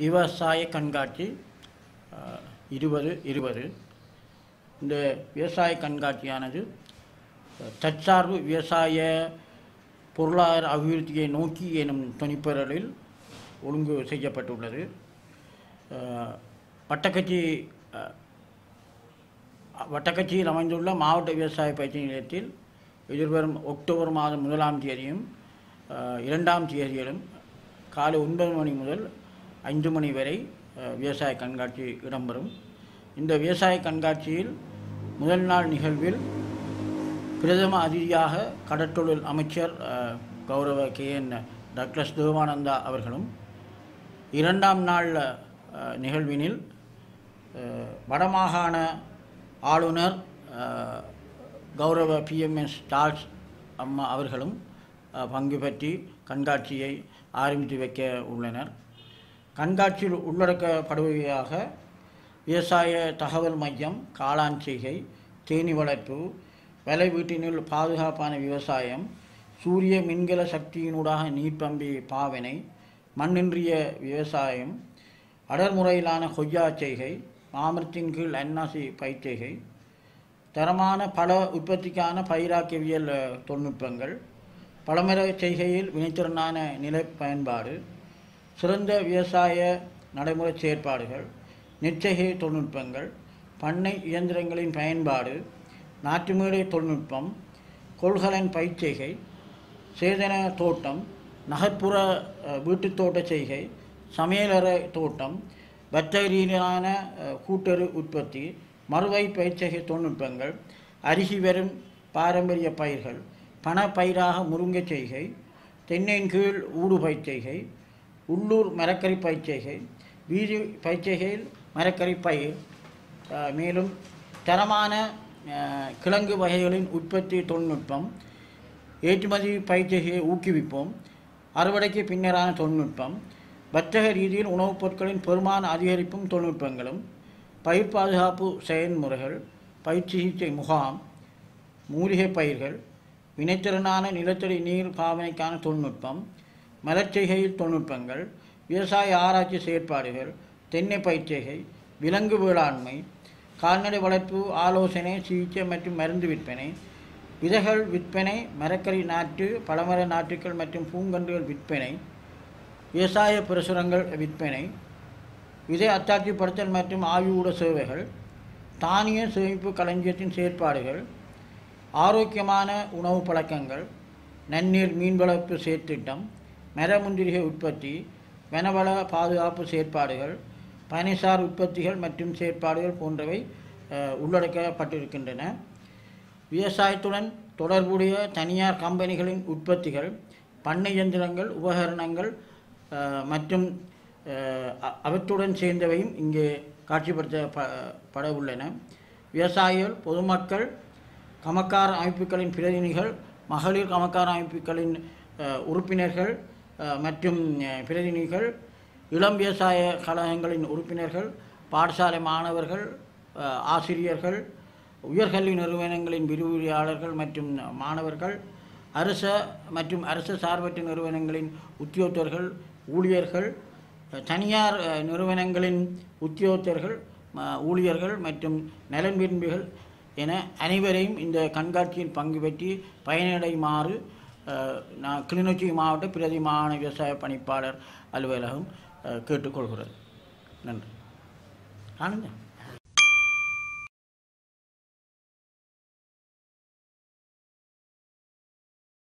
விவசாய கண்காட்சி அஹ், இருபது இருபது இந்த விவசாய கண்காட்சியானது அஹ், தற்சார்பு விவசாய பொருளாதார அபிவிருத்தியை நோக்கி எனும் துணிப்பொருளில் ஒழுங்கு செய்யப்பட்டுள்ளது அஹ், வட்டக்கச்சி அஹ், வட்டக்கச்சியில் அமைந்துள்ள மாவட்ட விவசாய பயிற்சி நிலையத்தில் எதிர்வரும் அக்டோபர் மாதம் முதலாம் தேதியும் அஹ், இரண்டாம் தேதியிலும் காலை ஒன்பது மணி முதல் ஐந்து மணி வரை அஹ், விவசாய கண்காட்சி இடம்பெறும் இந்த விவசாய கண்காட்சியில் முதல் நாள் நிகழ்வில் பிரதம அதிதியாக கடற்றொழில் அமைச்சர் அஹ், கௌரவ கே என் டக்ளஸ் தேவானந்தா அவர்களும் இரண்டாம் நாள் அஹ், நிகழ்வினில் அஹ், வடமாகாண ஆளுநர் அஹ், கௌரவ பிஎம்எஸ் சார்ல்ஸ் அம்மா அவர்களும் அஹ், பங்கு பற்றி கண்காட்சியை ஆரம்பித்து வைக்க உள்ளனர் கண்காட்சியில் உள்ளடக்கப்படுவதாக விவசாய தகவல் மையம் காளான் செய்கை தேனி வளர்ப்பு விலை வீட்டினுள் பாதுகாப்பான விவசாயம் சூரிய மின்கல சக்தியினூடாக நீர்ப்பம்பி பாவனை மண்ணின்றிய விவசாயம் அடர்முறையிலான கொய்யா செய்கை மாமரத்தின் கீழ் அன்னாசி பயிர்ச்செய்கை தரமான பல உற்பத்திக்கான பயிராக்கவியல் அஹ், தொழில்நுட்பங்கள் பழமர செய்கையில் வினைத்திறனான நில பயன்பாடு சிறந்த விவசாய நடைமுறை செயற்பாடுகள் நெச்செய்கை தொழில்நுட்பங்கள் பண்ணை இயந்திரங்களின் பயன்பாடு நாட்டுமேடை தொழில்நுட்பம் கொள்கலன் பயிர்ச்செய்கை சேதன தோட்டம் நகர்ப்புற அஹ், வீட்டுத் தோட்ட செய்கை சமையலறை தோட்டம் வர்த்தக ரீதியிலான அஹ், கூட்டுறவு உற்பத்தி மறுவை பயிர்ச்செய்கை தொழில்நுட்பங்கள் அருகி வரும் பாரம்பரிய பயிர்கள் பண பயிராக முருங்கை செய்கை தென்னையின் கீழ் ஊடு பயிர்ச்செய்கை உள்ளூர் மரக்கறி பயிர்ச்செய்கை வீதி பயிர்ச்செய்கையில் மரக்கறி பயிர் அஹ், மேலும் தரமான அஹ், கிழங்கு வகைகளின் உற்பத்தி தொழில்நுட்பம் ஏற்றுமதி பயிற்சியை ஊக்குவிப்போம் அறுவடைக்கு பின்னரான தொழில்நுட்பம் வர்த்தக ரீதியில் உணவுப் பொருட்களின் பெருமான அதிகரிப்பும் தொழில்நுட்பங்களும் பயிர் பாதுகாப்பு செயல்முறைகள் பயிர் சிகிச்சை முகாம் மூலிகை பயிர்கள் வினைத்திறனான நிலத்தடி நீர் பாவனைக்கான தொழில்நுட்பம் மலர்ச்செய்கையில் தொழில்நுட்பங்கள் விவசாய ஆராய்ச்சி செயற்பாடுகள் தென்னை பயிர்ச்செய்கை விலங்கு வேளாண்மை கால்நடை வளர்ப்பு ஆலோசனை சிகிச்சை மற்றும் மருந்து விற்பனை விதைகள் விற்பனை மரக்கறி நாற்று பழமர நாற்றுக்கள் மற்றும் பூங்கன்றுகள் விற்பனை விவசாய பிரசுரங்கள் விற்பனை விதை அத்தாட்சிப்படுத்தல் மற்றும் ஆய்வூட சேவைகள் தானிய சேமிப்பு களஞ்சியத்தின் செயற்பாடுகள் ஆரோக்கியமான உணவு பழக்கங்கள் நன்னீர் மீன் வளர்ப்பு செயற்திட்டம் மரமுந்திரிகை உற்பத்தி வனவள பாதுகாப்பு செயற்பாடுகள் பயணிசார் உற்பத்திகள் மற்றும் செயற்பாடுகள் போன்றவை அஹ், உள்ளடக்கப்பட்டிருக்கின்றன விவசாயத்துடன் தொடர்புடைய தனியார் கம்பெனிகளின் உற்பத்திகள் பண்ணை இயந்திரங்கள் உபகரணங்கள் அஹ், மற்றும் அஹ், அ- அவற்றுடன் சேர்ந்தவையும் இங்கே காட்சிப்படுத்த ப பட உள்ளன விவசாயிகள் பொதுமக்கள் கமக்கார அமைப்புகளின் பிரதிநிதிகள் மகளிர் கமக்கார அமைப்புகளின் அஹ், உறுப்பினர்கள் அஹ், மற்றும் அஹ், பிரதிநிதிகள் இளம் விவசாய கழகங்களின் உறுப்பினர்கள் பாடசாலை மாணவர்கள் அஹ், ஆசிரியர்கள் உயர்கல்வி நிறுவனங்களின் விரிவுரையாளர்கள் மற்றும் மாணவர்கள் அரச மற்றும் அரசு சார்பற்ற நிறுவனங்களின் உத்தியோகத்தர்கள் ஊழியர்கள் அஹ், தனியார் அஹ், நிறுவனங்களின் உத்தியோகத்தர்கள் ம- ஊழியர்கள் மற்றும் நலன் விரும்பிகள் என அனைவரையும் இந்த கண்காட்சியில் பங்கு பெற்றி பயனடையுமாறு அஹ், நான் கிளிநொச்சி மாவட்ட பிரதி மாகாண விவசாய பணிப்பாளர் அலுவலகம் அஹ், கேட்டுக்கொள்கிறது நன்றி காணுங்க